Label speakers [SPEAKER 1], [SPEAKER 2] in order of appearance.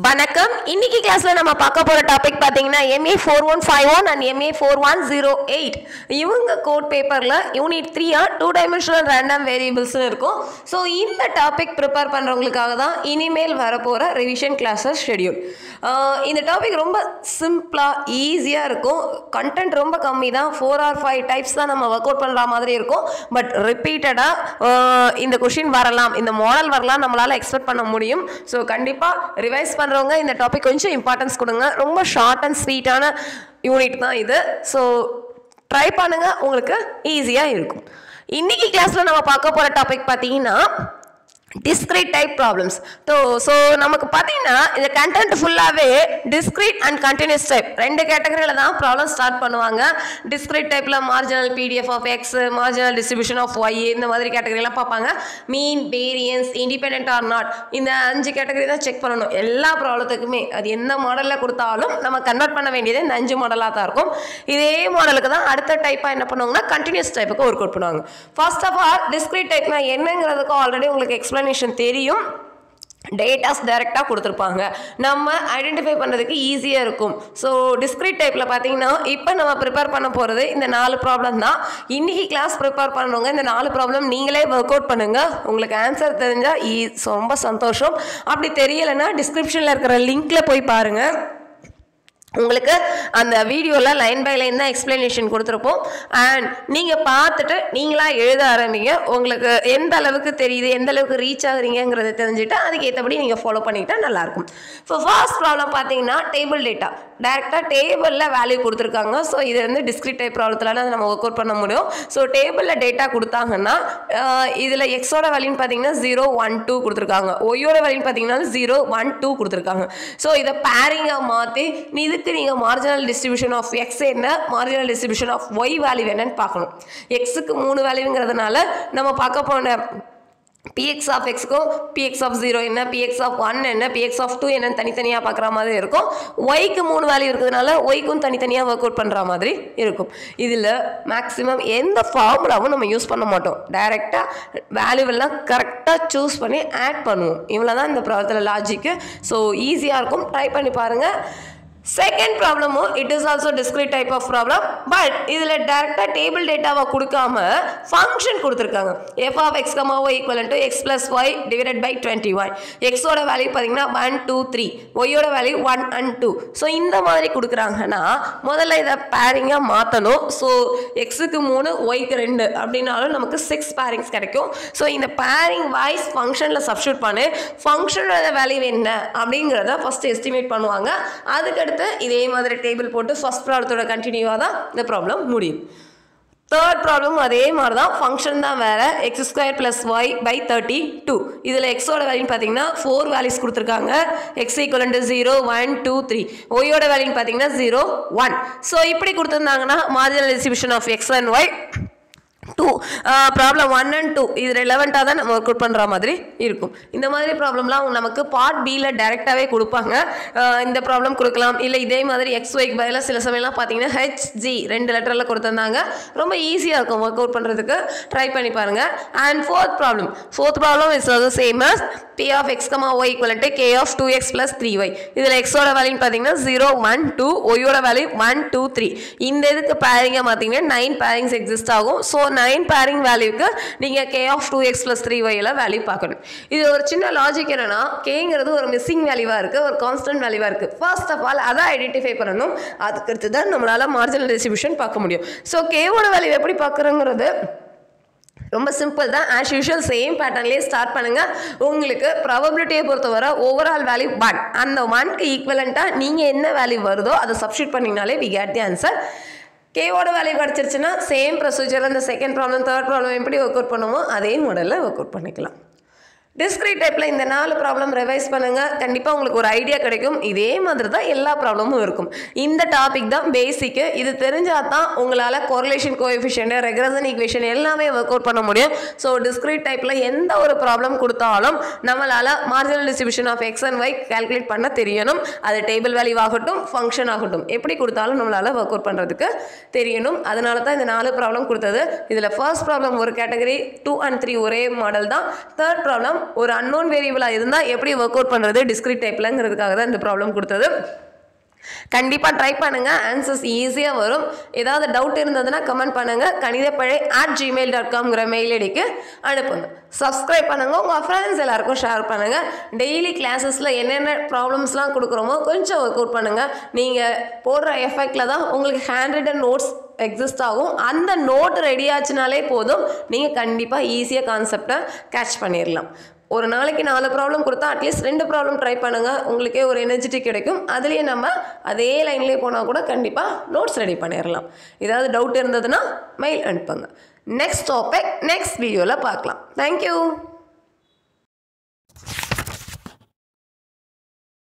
[SPEAKER 1] வணக்கம் இன்னைக்கு கிளாஸ்ல நம்ம பார்க்க போற டாபிக் பாத்தீங்கன்னா MA four one five one and MA four one zero eight இவங்க கோட் பேப்பர்ல யூனிட் த்ரீயா டூ டைமென்ஷனல் ரேண்டம் வேரியபிள்ஸ் இருக்கும் ஸோ இந்த டாபிக் ப்ரிப்பேர் பண்றவங்களுக்காக தான் இனிமேல் வரப்போற ரிவிஷன் கிளாஸஸ் ஷெடியூல் இந்த டாபிக் ரொம்ப சிம்பிளா ஈஸியா இருக்கும் கண்டென்ட் ரொம்ப கம்மி தான் ஃபோர் ஆர் ஃபைவ் டைப்ஸ் தான் நம்ம ஒர்க் அவுட் பண்ற மாதிரி இருக்கும் பட் ரிப்பீட்டடா இந்த கொஷின் வரலாம் இந்த மாடல் வரலாம் நம்மளால எக்ஸ்பெக்ட் பண்ண முடியும் ஸோ கண்டிப்பா ரிவைஸ் பண்றவங்க இந்த டாபிக் கொஞ்சம் இம்பார்ட்டன்ஸ் கொடுங்க ரொம்ப ஷார்ட் அண்ட் ஸ்வீட்டான யூனிட் தான் இது ஸோ ட்ரை பண்ணுங்க உங்களுக்கு ஈஸியா இருக்கும் இன்னைக்கு கிளாஸ்ல நம்ம பார்க்க போற டாபிக் பார்த்தீங்கன்னா discrete type problems so so நமக்கு பார்த்தீங்கன்னா இந்த கண்டென்ட் ஃபுல்லாகவே டிஸ்கிரீட் அண்ட் கண்டினியூஸ் டைப் ரெண்டு கேட்டகரியில் தான் ப்ராப்ளம் ஸ்டார்ட் பண்ணுவாங்க டிஸ்கிரீட் டைப்பில் marginal PDF of X marginal distribution of Y இந்த மாதிரி கேட்டகரியெல்லாம் பார்ப்பாங்க mean variance independent or not இந்த அஞ்சு கேட்டகரி தான் செக் பண்ணணும் எல்லா ப்ராப்ளத்துக்குமே அது எந்த மாடலில் கொடுத்தாலும் நம்ம கன்வெர்ட் பண்ண வேண்டியது இந்த அஞ்சு மாடலாக தான் இருக்கும் இதே மாடலுக்கு தான் அடுத்த டைப்பாக என்ன பண்ணுவாங்கன்னா கண்டினியூஸ் டைப்புக்கு ஒர்க் அவுட் பண்ணுவாங்க ஃபர்ஸ்ட் ஆஃப் ஆல் டிஸ்கிரீட் டைப்னா என்னங்கிறதுக்கு ஆல்ரெடி உங்களுக்கு எக்ஸ்பிளனேஷன் தெரியும் டேட்டாஸ் டைரெக்டாக கொடுத்துருப்பாங்க நம்ம ஐடென்டிஃபை பண்ணுறதுக்கு ஈஸியாக இருக்கும் ஸோ டிஸ்கிரிட் டைப்பில் பார்த்தீங்கன்னா இப்போ நம்ம ப்ரிப்பேர் பண்ண போகிறது இந்த நாலு ப்ராப்ளம் தான் இன்றைக்கி கிளாஸ் ப்ரிப்பேர் பண்ணுறவங்க இந்த நாலு ப்ராப்ளம் நீங்களே ஒர்க் அவுட் பண்ணுங்கள் உங்களுக்கு ஆன்சர் தெரிஞ்சால் ஈ ரொம்ப சந்தோஷம் அப்படி தெரியலைன்னா டிஸ்கிரிப்ஷனில் இருக்கிற லிங்க்கில் போய் பாருங்கள் உங்களுக்கு அந்த வீடியோவில் லைன் பை லைன் தான் எக்ஸ்பிளனேஷன் கொடுத்துருப்போம் அண்ட் நீங்கள் பார்த்துட்டு நீங்களாக எழுத ஆரம்பிங்க உங்களுக்கு எந்த அளவுக்கு தெரியுது எந்த அளவுக்கு ரீச் ஆகுறீங்கிறத தெரிஞ்சுட்டு அதுக்கு ஏற்றபடி நீங்கள் ஃபாலோ பண்ணிக்கிட்டா நல்லாயிருக்கும் இப்போ ஃபர்ஸ்ட் ப்ராப்ளம் பார்த்தீங்கன்னா டேபிள் டேட்டா டேரெக்டாக டேபிளில் வேல்யூ கொடுத்துருக்காங்க ஸோ இது வந்து டிஸ்கிரிட் டைப் ப்ராப்ளத்தில் நம்ம ஒர்க் அவுட் பண்ண முடியும் ஸோ டேபிளில் டேட்டா கொடுத்தாங்கன்னா இதில் எக்ஸோட வேல்யூன்னு பார்த்தீங்கன்னா ஜீரோ ஒன் டூ கொடுத்துருக்காங்க ஒய்யோட வேல்யூன்னு பார்த்தீங்கன்னா ஜீரோ ஒன் டூ கொடுத்துருக்காங்க ஸோ இதை பேரிங்காக மாற்றி இதுக்கு நீங்கள் மார்ஜினல் டிஸ்ட்ரிபியூஷன் ஆஃப் எக்ஸ் என்ன marginal distribution of Y value என்னன்னு பார்க்கணும் எக்ஸுக்கு மூணு வேல்யூங்கிறதுனால நம்ம பார்க்க போன பிஎக்ஸ் ஆஃப் எக்ஸ்க்கும் பிஎக்ஸ் ஆஃப் ஜீரோ என்ன பிஎக்ஸ் ஆஃப் ஒன் என்ன பிஎக்ஸ் ஆஃப் டூ என்னன்னு தனித்தனியாக பார்க்குற மாதிரி இருக்கும் ஒய்க்கு மூணு வேல்யூ இருக்கிறதுனால ஒய்க்கும் தனித்தனியாக ஒர்க் அவுட் பண்ணுற மாதிரி இருக்கும் இதில் மேக்ஸிமம் எந்த ஃபார்முலாவும் நம்ம யூஸ் பண்ண மாட்டோம் டைரெக்டாக வேல்யூவெல்லாம் கரெக்டாக சூஸ் பண்ணி ஆட் பண்ணுவோம் இவ்வளோ தான் இந்த ப்ராப்ளத்தில் லாஜிக்கு ஸோ ஈஸியாக இருக்கும் ட்ரை பண்ணி பாருங்கள் செகண்ட் ப்ராப்ளமும் it is also discrete type of problem but இதில் டேரெக்டாக டேபிள் டேட்டாவை கொடுக்காம ஃபங்க்ஷன் கொடுத்துருக்காங்க F of X comma Y equal to X plus Y divided by twenty one எக்ஸோட வேல்யூ பார்த்தீங்கன்னா ஒன் டூ த்ரீ ஒய்யோட value one and two so இந்த மாதிரி கொடுக்குறாங்கன்னா முதல்ல இதை பேரிங்காக மாற்றணும் ஸோ எக்ஸுக்கு மூணு ஒய்க்கு ரெண்டு அப்படின்னாலும் நமக்கு சிக்ஸ் பேரிங்ஸ் கிடைக்கும் ஸோ இந்த பேரிங் வைஸ் ஃபங்க்ஷனில் சப்ஸ்டியூட் பண்ணி ஃபங்க்ஷனோட வேல்யூ என்ன அப்படிங்கிறத ஃபஸ்ட்டு எஸ்டிமேட் பண்ணுவாங்க அதுக்கடுத்து அடுத்து இதே மாதிரி டேபிள் போட்டு ஃபஸ்ட் ப்ராப்ளத்தோட கண்டினியூவாக தான் இந்த ப்ராப்ளம் முடியும் தேர்ட் ப்ராப்ளம் அதே மாதிரி தான் ஃபங்க்ஷன் தான் வேறு X square plus Y by thirty two இதில் எக்ஸோட வேல்யூன்னு பார்த்தீங்கன்னா ஃபோர் வேல்யூஸ் கொடுத்துருக்காங்க X equal to zero one two three ஒய்யோட வேல்யூன்னு பார்த்தீங்கன்னா ஜீரோ ஒன் ஸோ இப்படி கொடுத்துருந்தாங்கன்னா marginal distribution of X and Y to problem one and two இது ரெலவெண்ட்டாக தான் நம்ம ஒர்க் அவுட் பண்ணுற மாதிரி இருக்கும் இந்த மாதிரி ப்ராப்ளம்லாம் நமக்கு பார்ட் பியில் டைரெக்டாகவே கொடுப்பாங்க இந்த ப்ராப்ளம் கொடுக்கலாம் இல்லை இதே மாதிரி எக்ஸ் ஒய்க்கு பதிலாக சில சமயம்லாம் பார்த்தீங்கன்னா ஹெச்ஜி ரெண்டு லெட்டரில் கொடுத்துருந்தாங்க ரொம்ப ஈஸியாக இருக்கும் ஒர்க் அவுட் பண்ணுறதுக்கு ட்ரை பண்ணி பாருங்கள் and fourth problem fourth problem is also same as P of X comma Y equal to K of two X plus three Y இதில் எக்ஸோட வேல்யூன்னு பார்த்தீங்கன்னா ஜீரோ ஒன் டூ ஒய்யோட வேல்யூ ஒன் டூ த்ரீ இந்த இதுக்கு பேரிங்காக பார்த்தீங்கன்னா நைன் பேரிங்ஸ் எக்ஸிஸ்ட் ஆகும் ஸோ நைன் பேரிங் வேல்யூக்கு நீங்கள் K of two X plus three ஒய்யில் வேல்யூ பார்க்கணும் இது ஒரு சின்ன லாஜிக் என்னன்னா கேங்கிறது ஒரு மிஸ்ஸிங் வேல்யூவாக இருக்குது ஒரு கான்ஸ்டன்ட் வேல்யூவாக இருக்குது ஃபர்ஸ்ட் ஆஃப் ஆல் அதை ஐடென்டிஃபை பண்ணணும் அதுக்கடுத்து தான் நம்மளால் மார்ஜினல் டிஸ்ட்ரிபியூஷன் பார்க்க முடியும் ஸோ கேவோட வேல்யூ எப்படி பார்க்குறோங்கிறது ரொம்ப சிம்பிள் தான் ஆஸ் யூஷுவல் சேம் பேட்டர்ன்லேயே ஸ்டார்ட் பண்ணுங்கள் உங்களுக்கு ப்ராபபிலிட்டியை பொறுத்தவரை ஓவரால் வேல்யூ ஒன் அந்த ஒன்க்கு ஈக்குவலண்ட்டாக நீங்கள் என்ன வேல்யூ வருதோ அதை சப்ஸ்டியூட் பண்ணிங்கனாலே வி கேட் தி ஆன்சர் கேவோட வேல்யூ கிடச்சிருச்சுன்னா சேம் ப்ரொசீஜரில் இந்த செகண்ட் ப்ராப்ளம் தேர்ட் ப்ராப்ளம் எப்படி ஒர்க் அவுட் பண்ணுமோ அதே மாடலில் ஒர்க் அவுட் பண்ணிக்கலாம் டிஸ்கிரிட் டைப்பில் இந்த நாலு ப்ராப்ளம் ரிவைஸ் பண்ணுங்கள் கண்டிப்பாக உங்களுக்கு ஒரு ஐடியா கிடைக்கும் இதே மாதிரி தான் எல்லா ப்ராப்ளமும் இருக்கும் இந்த டாபிக் தான் பேசிக்கு இது தெரிஞ்சால் தான் உங்களால் கோரிலேஷன் கோஎஃபிஷியன்ட் ரெக்ரஷன் ஈக்குவேஷன் எல்லாமே ஒர்க் அவுட் பண்ண முடியும் ஸோ டிஸ்கிரிட் டைப்பில் எந்த ஒரு ப்ராப்ளம் கொடுத்தாலும் நம்மளால் marginal distribution of X and Y calculate பண்ண தெரியணும் அது டேபிள் வேல்யூ ஆகட்டும் ஃபங்க்ஷன் ஆகட்டும் எப்படி கொடுத்தாலும் நம்மளால் ஒர்க் அவுட் பண்ணுறதுக்கு தெரியணும் அதனால தான் இந்த நாலு ப்ராப்ளம் கொடுத்தது இதில் ஃபர்ஸ்ட் ப்ராப்ளம் ஒரு கேட்டகரி டூ அண்ட் த்ரீ ஒரே மாடல் தான் தேர்ட் ப்ராப்ளம் ஒரு அன்னோன் வேரியபிளாக இருந்தால் எப்படி ஒர்க் அவுட் பண்ணுறது டிஸ்கிரிட் டைப்லங்கிறதுக்காக தான் இந்த ப்ராப்ளம் கொடுத்தது கண்டிப்பாக ட்ரை பண்ணுங்கள் ஆன்சர்ஸ் ஈஸியாக வரும் ஏதாவது டவுட் இருந்ததுன்னா கமெண்ட் பண்ணுங்கள் கணிதப்பழை அட் ஜிமெயில் டாட் காம்ங்கிற மெயில் ஐடிக்கு அனுப்புங்க சப்ஸ்கிரைப் பண்ணுங்கள் உங்கள் ஃப்ரெண்ட்ஸ் எல்லாருக்கும் ஷேர் பண்ணுங்கள் டெய்லி கிளாஸஸில் என்னென்ன ப்ராப்ளம்ஸ்லாம் கொடுக்குறோமோ கொஞ்சம் ஒர்க் அவுட் பண்ணுங்கள் நீங்கள் போடுற எஃபெக்டில் தான் உங்களுக்கு ஹேண்ட் ரிட்டன் நோட்ஸ் எக்ஸிஸ்ட் ஆகும் அந்த நோட் ரெடி ஆச்சுனாலே போதும் நீங்கள் கண்டிப்பாக ஈஸியாக கான்செப்டை கேட்ச் பண்ணிடலாம் ஒரு நாளைக்கு நாலு ப்ராப்ளம் கொடுத்தா அட்லீஸ்ட் ரெண்டு ப்ராப்ளம் ட்ரை பண்ணுங்கள் உங்களுக்கே ஒரு எனர்ஜெட்டி கிடைக்கும் அதுலேயே நம்ம அதே லைன்லேயே போனால் கூட கண்டிப்பாக நோட்ஸ் ரெடி பண்ணிடலாம் ஏதாவது டவுட் இருந்ததுன்னா மெயில் அனுப்புங்க நெக்ஸ்ட் டாபிக் நெக்ஸ்ட் வீடியோவில் பார்க்கலாம் தேங்க்யூ